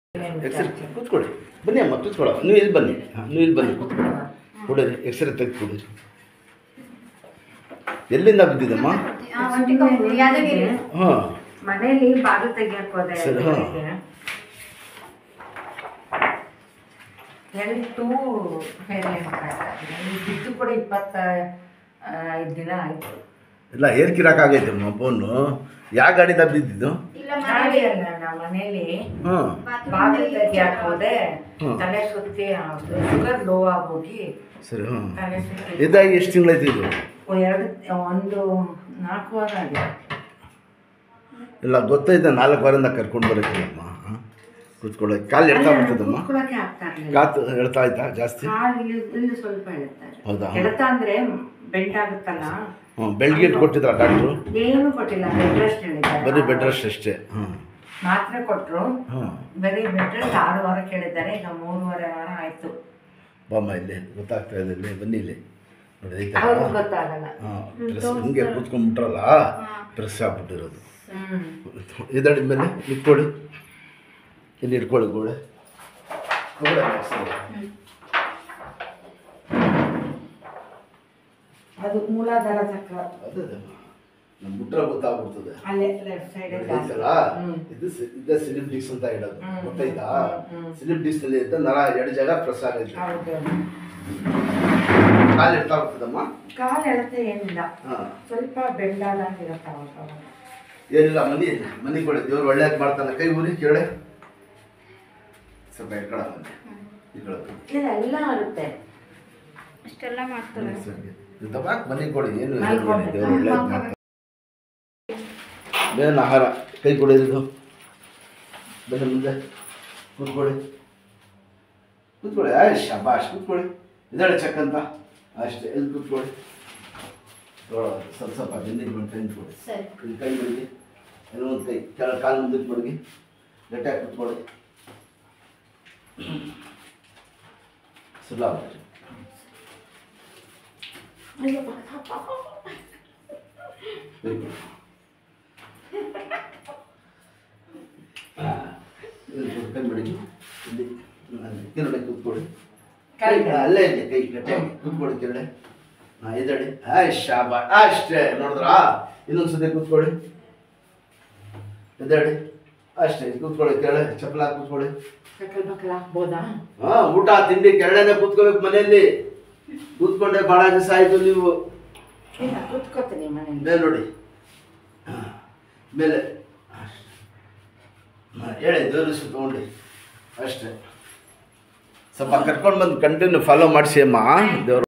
X ray ಕೂತ್ಕೊಳ್ಳಿ ಬನ್ನಿ ಅಮ್ಮ ಕೂತ್ಕೊಳ್ಳೋ ನೀವು ಇಲ್ಲಿ ಬನ್ನಿ ಹಾಂ ನೀವು ಇಲ್ಲಿ ಬನ್ನಿ ಕೂತ್ಕೊಳ್ಳಿ ಕೊಡಿರಿ ಎಕ್ಸ್ರೇ ತೆಗೆದು ಕೊಡಿರಿ ಎಲ್ಲಿಂದ ಬಿದ್ದಿದ್ದಮ್ಮ ಯಾದಗಿರಿ ಹಾಂ ಮನೇಲಿ ಬಾಗಿಲು ತೆಗಿಯಕ್ ಹೋದೆ ಸರಿ, ಹಾ. ಎಂಟು ಬೇರೆ ಬಿದ್ದು ಕೂಡ ಇಪ್ಪತ್ತ ಆ, ಐದು ದಿನ ಆಯ್ತು ಎಲ್ಲ ಏರ್ಕಿರಾಕಾಗೈತೆ ಅಮ್ಮ ಫೋನು ಯಾವ ಗಾಡಿದ ಬಿದ್ದಿದ್ದು ಇಲ್ಲ ಗಾಡಿ ಅಲ್ಲ ನಮ್ಮ ಮನೇಲಿ ಹಾಂ ಬಾಗಿಲು ತೆಗಿಯಕ್ ಹೋದೆ ಹ್ಮ್. ತಲೆ ಸುತ್ತಿ ಶುಗರ್ ಲೋ ಆಗೋಗಿ ಸರಿ ಹಾಂ ತಲೆ ಸುತ್ತಿ ಇದಾಗಿ ಎಷ್ಟು ತಿಂಗಳೈತೆ ಇದು ಎರಡು ಒಂದು ನಾಲ್ಕು ವಾರ ಆಗಿದೆ ಇಲ್ಲ ಗೊತ್ತೈತೆ ನಾಲ್ಕು ವಾರದಿಂದ ಕರ್ಕೊಂಡು ಬರೋಕ್ಕಿಲ್ಲಮ್ಮ ಹಾಂ ಕೂತ್ಕೊಳ್ಳಿ ಕಾಲು ಎಡ್ತಾ ಬರ್ತದಮ್ಮ ಕೂತ್ಕೊಳಕ್ಕೆ ಆಗ್ತಾ ಇರ್ಲಿಲ್ಲ ಕಾತು ಹೇಳ್ತಾ ಆಯ್ತಾ ಜಾಸ್ತಿ ಕಾಲು ಇಲ್ಲಿ ಇಲ್ಲಿ ಸ್ವಲ್ಪ ಎಳುತ್ತಾರೆ ಹೌದಾ ಎಳ್ತ ಅಂದ್ರೆ ಬೆಲ್ಟ್ ಆಗುತ್ತಲ್ಲ ಹ್ಞೂ ಬೆಳ್ಗೆ ಕೊಟ್ಟಿದ್ರ ಡಾಕ್ಟ್ರು ಏನು ಕೊಟ್ಟಿಲ್ಲ ಬೆಡ್ ರೆಸ್ಟ್ ಹೇಳಿದ್ದಾರೆ ಬರೀ ಬೆಡ್ ರೆಸ್ಟ್ ಅಷ್ಟೇ ಹಾಂ ಮಾತ್ರೆ ಕೊಟ್ಟರು ಹಾಂ ಬರೀ ಬೆಡ್ ರೆಸ್ಟ್ ಆರು ವಾರ ಕೇಳಿದ್ದಾರೆ ಈಗ ಮೂರುವರೆ ವಾರ ಆಯ್ತು ಬಾಮ್ಮ ಇಲ್ಲಿ ಗೊತ್ತಾಗ್ತಾ ಇದೆ ಇಲ್ಲಿ ಬನ್ನಿ ಇಲ್ಲಿ ನೋಡಿ ಐತಾ ಅವ್ರಿಗೆ ಗೊತ್ತಾಗಲ್ಲ ಹಾಂ ಪ್ರೆಸ್ ಹಿಂಗೆ ಕೂತ್ಕೊಂಡ್ಬಿಟ್ರಲ್ಲ ಪ್ರೆಸ್ ಆಗ್ಬಿಟ್ಟಿರೋದು ಹ್ಮ್ ಇದಡಿ ಮೇಲೆ ಇಟ್ಕೊಳ್ಳಿ ಇಲ್ಲಿ ಇಟ್ಕೊಳ್ಳಿ ಗೋಳೆ ಗೋಳೆ ಸರಿ. ಅದು ಮೂಲಾಧಾರ ಚಕ್ರ ಅದೇ ಅದೇ. ನಮ್ಮ ಬಿಟ್ರೆ ಗೊತ್ತಾಗ್ಬಿಡ್ತದೆ ಅಲ್ಲೇ ಲೆಫ್ಟ್ ಸೈಡ್ ಗೊತ್ತಾಯ್ತಲ್ಲ ಹ್ಮ್. ಇದು ಸಿ- ಇದೇ ಸ್ಲಿಪ್ ಡಿಸ್ಕ್ ಅಂತ ಹೇಳೋದು ಹ್ಮ್. ಗೊತ್ತಾಯ್ತಾ ಹ್ಮ್, ಹ್ಮ್. ಸ್ಲಿಪ್ ಡಿಸ್ಕ್ ಅಲ್ಲಿ ಇದ್ದ ನರ ಎರಡು ಜಾಗ ಪ್ರೆಸ್ ಆಗೈತೆ ಹೌದು ಕಾಲು ಇಡ್ತಾ ಬರ್ತದಮ್ಮ ಕಾಲು ಎಳತೆ ಏನಿಲ್ಲ ಹಾಂ ಸ್ವಲ್ಪ ಬೆಂಡಾದಂಗೆ ಇರುತ್ತೆ ಅವಾಗ ಅವಾಗ. ಏನಿಲ್ಲ ಮನಿ ಮನಿ ಕೊಡಿ ದೇವ್ರು ಒಳ್ಳೇದು ಮಾಡ್ತಾನೆ ಕೈ ಊರಿ ಕೇಳೆ ಸ್ವಲ್ಪ ಇಟ್ಕೊಳ ಬನ್ನಿ ಇಟ್ಕೊಳ್ಳೋದು ಇಲ್ಲ ಎಲ್ಲ ಆಗುತ್ತೆ ಇಷ್ಟೆಲ್ಲ ಮಾಡ್ತಾರೆ ದಬಾಕ್ ಮನೆ ಕೊಡಿ ಏನು ಇಲ್ಲ ಮಲ್ಕೊಂಡು. ನೋಡಿ, ದೇವ್ರು ಒಳ್ಳೇದು ಮಾಡ್ತಾನೆ ಬೇರೆ ಆಹಾರ ಕೈ ಕೊಡೋದು ಬನ್ನಿ ಮುಂದೆ ಕೂತ್ಕೊಳ್ಳಿ ಕೂತ್ಕೊಳ್ಳಿ ಆಯ್ ಶಬಾಷ್ ಕೂತ್ಕೊಳ್ಳಿ ಇದಾಳೆ ಚೆಕ್ ಅಂತ ಅಷ್ಟೇ ಎಲ್ಲಿ ಕೂತ್ಕೊಳ್ಳಿ ನೋಡೋ, ಸ್ವಲ್ಪ ಸ್ವಲ್ಪ ಬೆನ್ನಿಗೆ ಬಂದು ಕೈ ಕೊಡಿ ಸರಿ ಇಲ್ಲಿ ಕೈ ಮಡಗಿ ಏನೋ ಒಂದು ಕೈ ಕೆಳ ಕಾಲು ಮುಂದಕ್ಕೆ ಮಡಗಿ ಗಟ್ಟಿಯಾಗಿ ಕೂತ್ಕೊಳ್ಳಿ ಸುಲಭ Very good. ಆ, ಇಲ್ಲಿ ಕೂತ್ಕೊಳ್ಳಿ, ಕೈ ಮಡಗಿ ಇಲ್ಲಿ ಅಲ್ಲಿ ಕೆಳಗಡೆ ಕೂತ್ಕೊಳ್ಳಿ ಕೈ ಅಲ್ಲೇ ಇದೆ ಕೈ ಗಟ್ಟಿಯಾಗಿ ಕೂತ್ಕೊಳ್ಳಿ ಕೆಳಗಡೆ ಹಾಂ ಎದಡಿ ಹಾಯ್ ಶಾಬಾ ಅಷ್ಟೇ ನೋಡಿದ್ರಾ ಇನ್ನೊಂದು ಸತಿ ಕೂತ್ಕೊಳ್ಳಿ ಎದಡಿ ಅಷ್ಟೇ ಕೂತ್ಕೊಳ್ಳಿ ಕೆಳಗೆ ಚಪ್ಪಲ ಹಾಕಿ ಕೂತ್ಕೊಳ್ಳಿ ಕಕ್ಕಲ್ ಬಕ್ಕಲ್ ಹಾಕ್ಬೋದಾ ಹಾ ಊಟ ತಿಂಡಿ ಕೆಳಗಡೆ ಕೂತ್ಕೋಬೇಕು ಮನೆಯಲ್ಲಿ ಕೂತ್ಕೊಂಡೆ ಭಾಳ ದಿವಸ ಆಯಿತು ನೀವು ಇಲ್ಲ ಕೂತ್ಕೋತೀನಿ ಮನೆಯಲ್ಲಿ ಮೇಲೆ ನೋಡಿ ಹಾ, ಮೇಲೆ ಅಷ್ಟೇ. ಹಾ, ಹೇಳಿ ದೇವ್ರ ತಗೊಂಡು ಅಷ್ಟೇ ಸ್ವಲ್ಪ ಕರ್ಕೊಂಡು ಬಂದು ಕಂಟಿನ್ಯೂ ಫಾಲೋ ಮಾಡಿಸಿ ಅಮ್ಮ ದೇವ್ರು